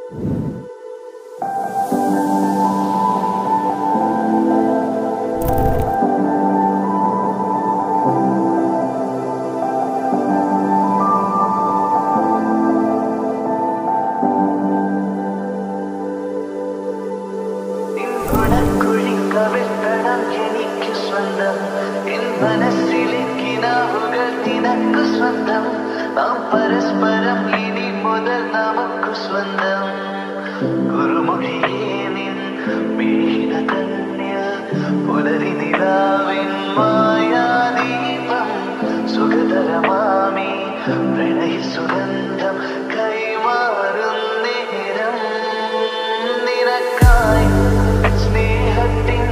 കുഴിക്കവിത്തടം എനിക്ക് സ്വന്തം എൻ മനസ്സിലേക്ക് നാവുകൾ നിനക്ക് സ്വന്തം നാം പരസ്പരം ഇനി മുതൽ നമുക്ക് സ്വന്തം കുറുമൊഴിയേ നിൻ വീണ തന്നിൽ പുലരി നിലാവിൻ മായാദീപം സുഖതരമാമി പ്രണയ സുഗന്ധം കൈമാറും നേരം നിനക്കായി സ്നേഹത്തിൻ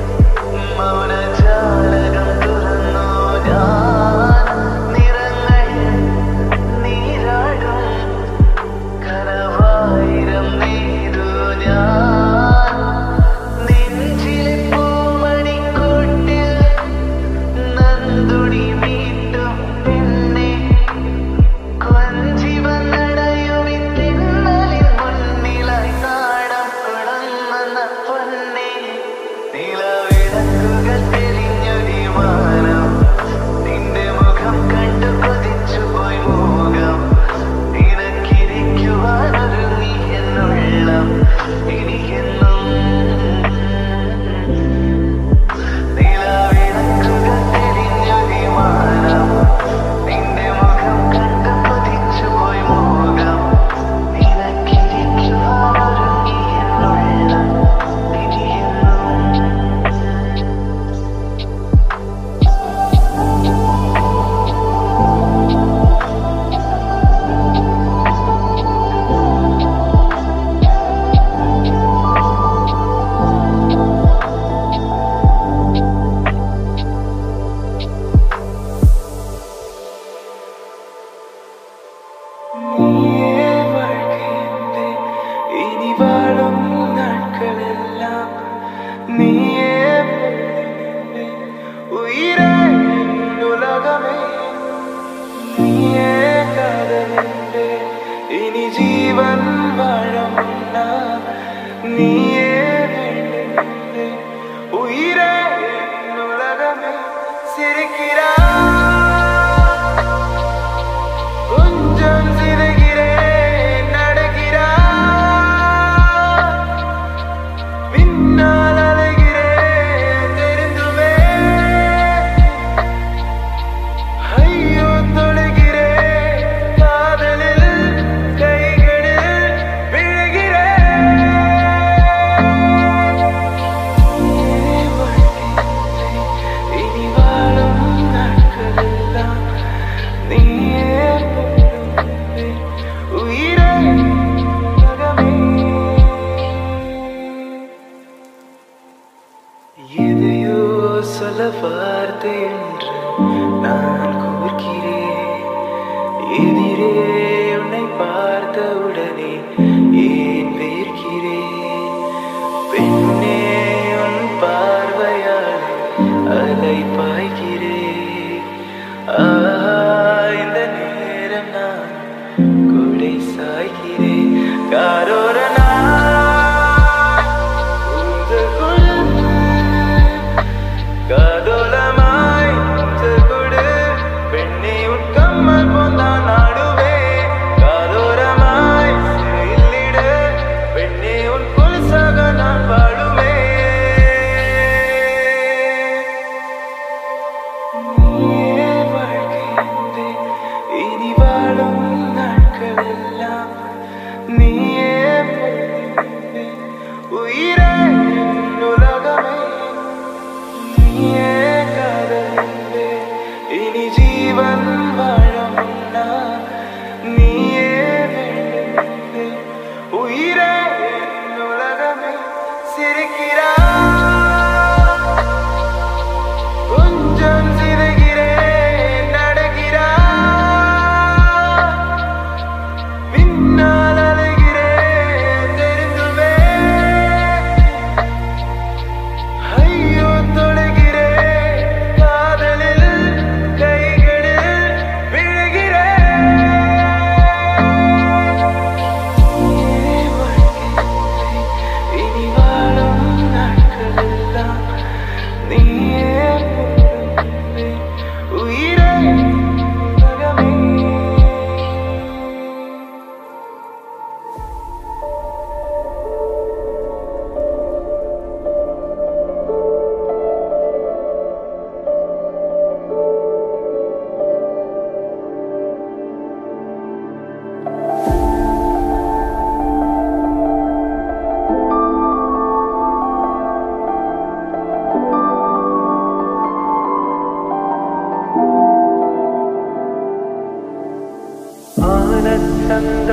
മൗനജാലകം തുറന്നു ഞാൻ നിറങ്ങൾ നീരാടും കനവായിരം നെയ്തു ഞാൻ നെഞ്ചിലെ പൂമണിക്കൂട്ടിൽ നന്ദുടി മീട്ടും പെണ്ണെ കൊഞ്ചി വന്നടയുമി തിന്നലിൻ മുന്നിലായി നാടം കുടങ്ങുന്ന പൊന്നെ നിലവിളക്കുകൾ തെളിഞ്ഞൊരു മാനം നിന്റെ മുഖം കണ്ടു കൊതിച്ചു പോയി മൂകം നിനക്കിരിക്കുവാനൊരുങ്ങി എന്നുള്ളം ഇനിയെന്നും നിലവിളക്കുകൾ തെളിഞ്ഞൊരു മാനം നിന്റെ മുഖം കണ്ടു കൊതിച്ചു പോയി മൂകം നിനക്കിരിക്കുവാനൊരുങ്ങി എന്നുള്ളം ഇനിയെന്നും നീയേ வாழ்க்கையென்றே இனி வாழும் நாட்களெல்லாம் நீயே பொழுதென்றே உயிரே என் உலகமே நீயே காதலென்றே இனி ஜீவன் வாழ முன்னா நீயே வேண்டுமென்றே உயிரே என் உலகமே சிரிக்கிறாய் கொஞ்சம் சிதைகிறேன் நடக்கிறாய் பின்னால் அலைகிறேன் தெரிந்துமே ஐயோ தொழுகிறேன் காதலில் கைகளில் விழுகிறேன் நீயே வாழ்க்கை இனி வாழும் நாட்களெல்லாம் நீயே பொழுதென்றே உயிரே உலகமே எதையோ சொல்ல வார்த்தை என்று நான் கூர்க்கிறேன் எதிரே உன்னை பார்த்தவுடனே ஏன் வேர்க்கிறேன் பெண்ணே உன் பார்வையால் அலை பாய்கிறேன் ஆஹா இந்த நேரம் நான் கொடை சாய்கிறேன் காரோர நான் உங்களுக்குள் காதோலமாய் கொடு பெண்ணை உட்கம்மல் போந்தான் நாடுவே காதோரமாய் சிறையிலிடு பெண்ணே உன் கொலுசாக நான் வாழுவேன் நீயே வாழ்க்கையென்றே இனி வாழும் நாட்களெல்லாம் நீயே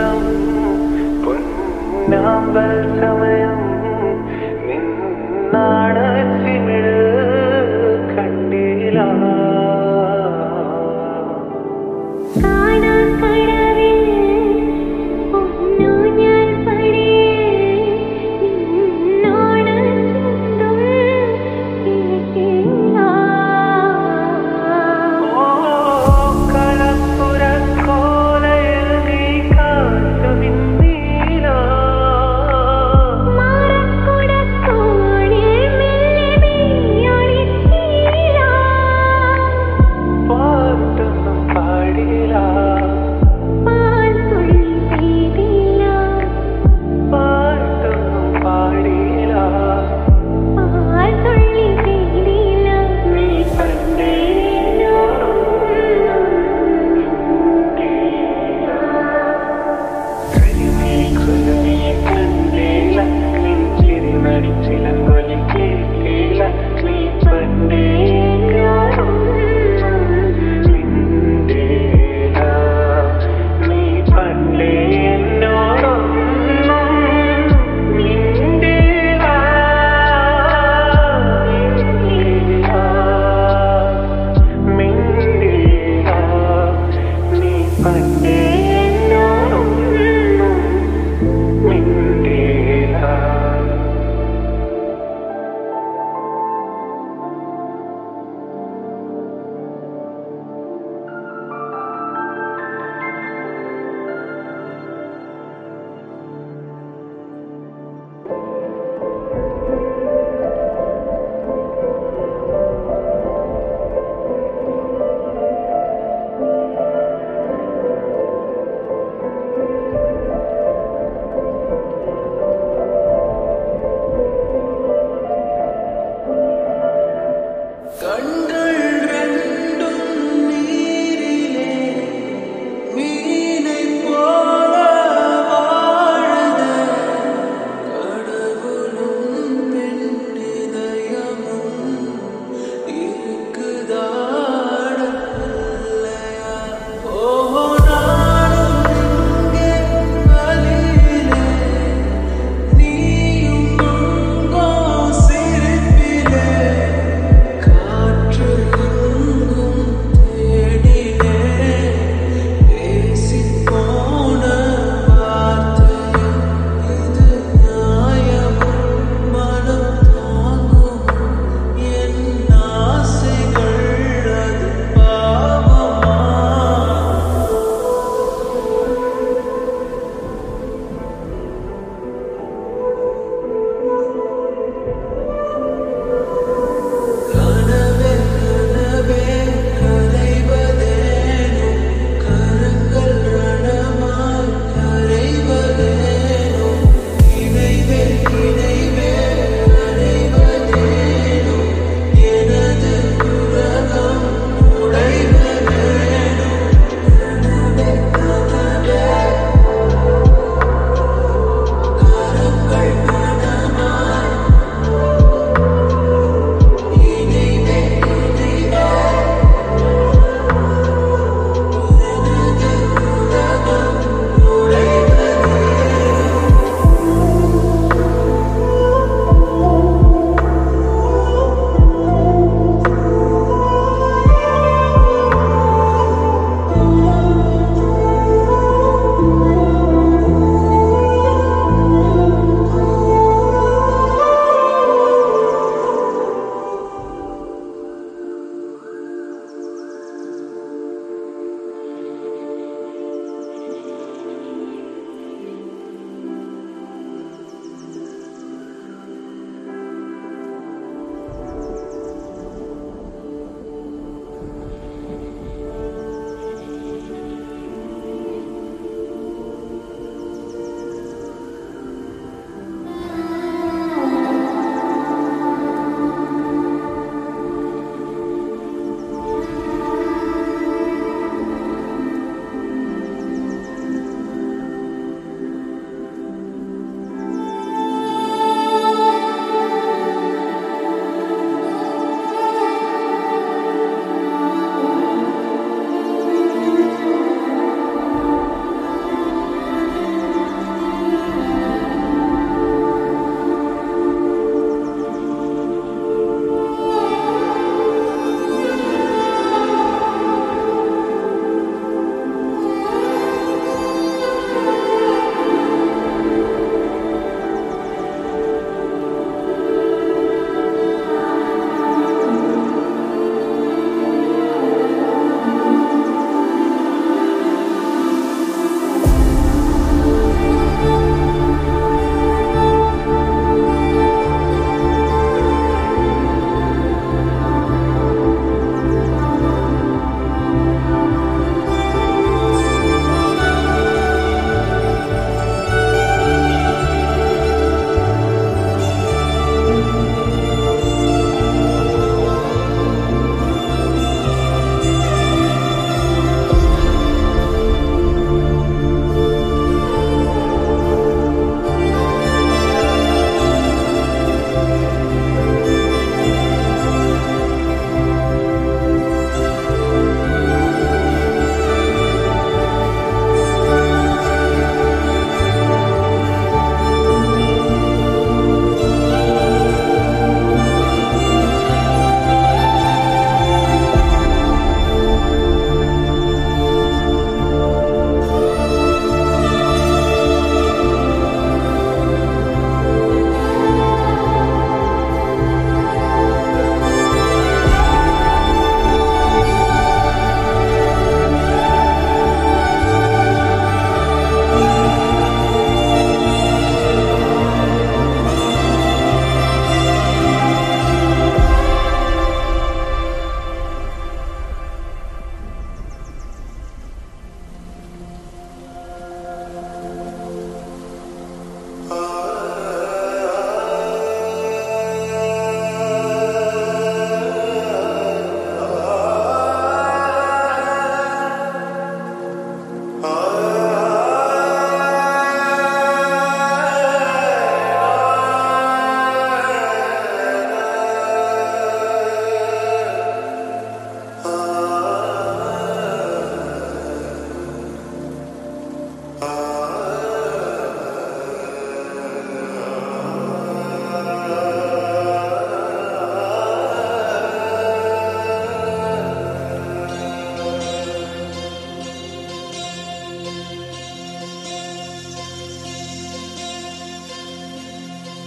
സമയം പൊന്നാമ്പൽ സമയം നിന്നാട ചിമിഴ് കണ്ടില്ല കാണാക്കടവിൽ പൊന്നൂഞ്ഞാൽ പടിയിൽ നിന്നോട് ചുണ്ടും കേട്ടില്ല കളപ്പുരക്കോലയിൽ നീ കാത്തു നിന്നീല മാറക്കുടത്തോണിൽ മെല്ലെ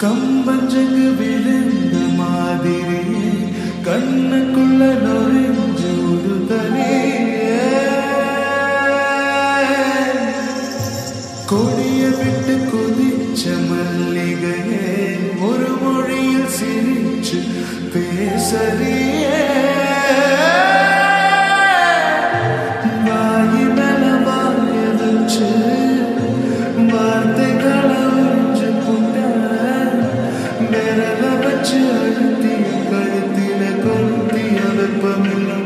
கம்பஞ்சங்கு விழுந்த மாதிரியே கண்ணுக்குள்ள நுழைஞ்சு ஒரு கொடிய விட்டு கொதிச்ச மல்லிகையே ஒரு மொழியில் சிரிச்சு பேசறியே வாயி மேல வாய வச்சு வார்த்தைகளை உறிஞ்சு புட்ட விரல வச்சு அழுத்திய கழுத்தில கொளுத்திய வெப்பமில்லம்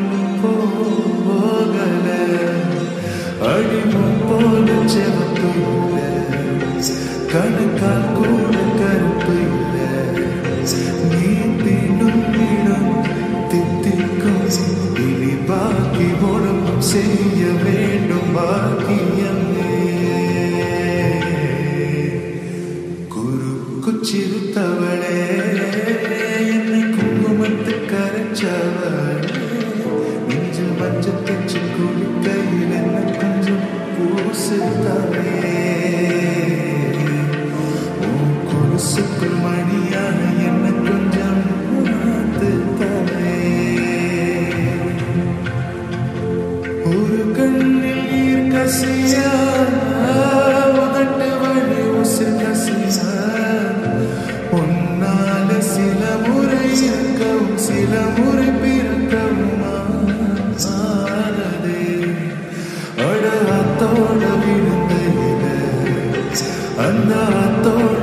போகல அடிமும் போல செவப்பு இல்லை கணக்கால் கூட கருப்பு இல்லை நீ தீண்டும் இடம் தித்திக்கும் இனி பாக்கி உடம்பும் செய்ய வேண்டும் பாக்கியமே குறுக்கு சிறுத்தவளே என்னை குங்குமத்து கரைச்சவளே நெஞ்சில் மஞ்சள் தச்சு குளிக்கையில் என்ன கொஞ்சம் பூசுத்தவே உன் கொலுசுக்குள் மணியான என்ன கொஞ்சம் மாத்துத்தவே ஒரு கண்ணில் நீர் கசியா உதட்டு வழி உசு கசியா உன்னால சில முறை இறக்கவும் சில முறை பிறக்கவும் ஆனதே அட அத்தோட விழுந்த இல அந்த அத்தோட